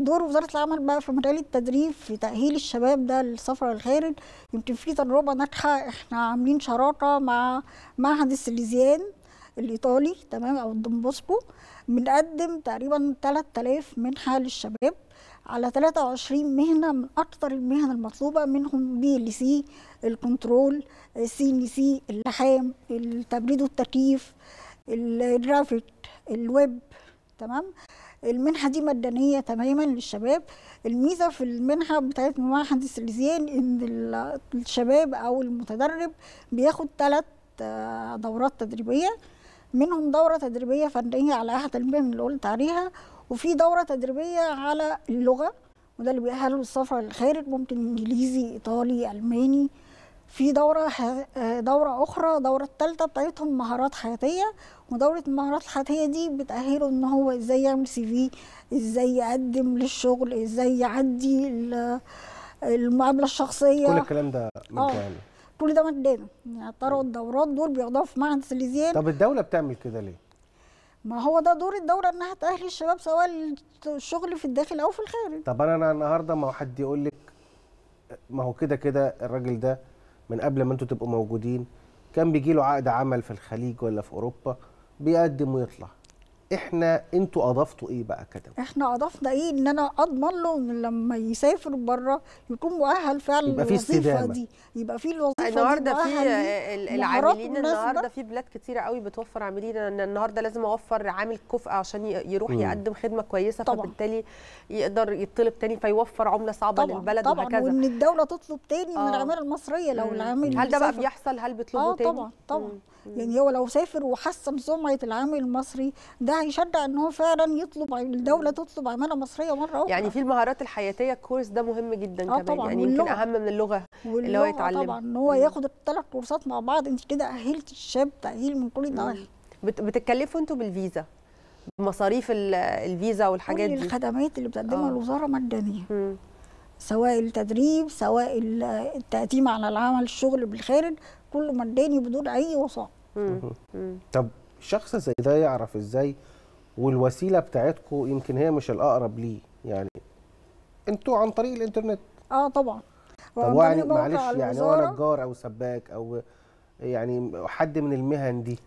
دور وزاره العمل بقى في مجال التدريب في تاهيل الشباب ده للسفر الخارج يمكن في تجربه ناجحه احنا عاملين شراكه مع معهد السليزيان الايطالي تمام او الدومبوسكو بنقدم تقريبا 3000 منحه للشباب على 23 مهنه من اكثر المهن المطلوبه منهم بي ال سي الكنترول سي ان سي اللحام التبريد والتكييف الجرافيك الويب تمام المنحه دي مجانيه تماما للشباب الميزه في المنحه بتاعت معهد السليزيان ان ال- الشباب او المتدرب بياخد ثلاث دورات تدريبيه منهم دوره تدريبيه فنيه على احد المهن اللي قلت عليها وفي دوره تدريبيه على اللغه وده اللي بيأهله للسفر للخارج ممكن انجليزي ايطالي الماني في دورة ح- آه، دورة أخرى دورة التالتة بتاعتهم مهارات حياتية ودورة المهارات الحياتية دي بتأهله إن هو إزاي يعمل سي في إزاي يقدم للشغل إزاي يعدي ال- المقابلة الشخصية كل الكلام ده مجاني كل ده مجانا يعني الطرق الدورات دول بياخدوها في معهد سليزيان طب الدوله بتعمل كده ليه ما هو ده دور الدولة إنها تأهل الشباب سواء الشغل في الداخل أو في الخارج طب انا أنا النهارده ما هو حد يقول لك ما هو كده كده الراجل ده من قبل ما انتوا تبقوا موجودين كان بيجي له عقد عمل في الخليج ولا في اوروبا بيقدم ويطلع احنا انتوا اضفتوا ايه بقى كده احنا اضفنا ايه ان انا اضمن له ان لما يسافر بره يكون مؤهل فعلا يبقى في للوظيفه استدامة. دي يبقى في الوظيفه النهارده دي في مؤهل ليه، ال- مهارات العاملين مناسبة. النهارده في بلاد كتيره قوي بتوفر عاملين ان النهارده لازم اوفر عامل كفء عشان ي- يروح مم. يقدم خدمه كويسه طبعاً. فبالتالي يقدر يطلب تاني فيوفر عمله صعبه طبعا للبلد طبعا وهكذا وان الدوله تطلب تاني من آه. العماله المصريه لو مم. العامل هل ده بقى سافر. بيحصل هل بيطلبوا اه تاني طبعا طبعا مم. يعني هو لو سافر وحسن سمعه العامل المصري ده هيشجع ان هو فعلا يطلب الدوله تطلب عماله مصريه مره اخرى يعني في المهارات الحياتيه الكورس ده مهم جدا آه كمان طبعاً، يعني يمكن واللغة. اهم من اللغه اللي هو واللغة يتعلمها. طبعا ان هو مم. ياخد الثلاث كورسات مع بعض انت كده اهلت الشاب تاهيل من كل النواحي بت- بتتكلفوا انتوا بالفيزا مصاريف ال- الفيزا والحاجات كل دي الخدمات اللي بتقدمها آه. الوزاره مجانيه مم. سواء التدريب سواء ال- التقديم على العمل الشغل بالخارج كله مجاني بدون اي وثائق مم. مم. طب شخص زي ده يعرف ازاي والوسيله بتاعتكم يمكن هي مش الاقرب ليه يعني انتوا عن طريق الانترنت اه طبعا طب وعن هو يعني طريق موقع معلش يعني هو الوزارة. نجار او سباك او يعني حد من المهن دي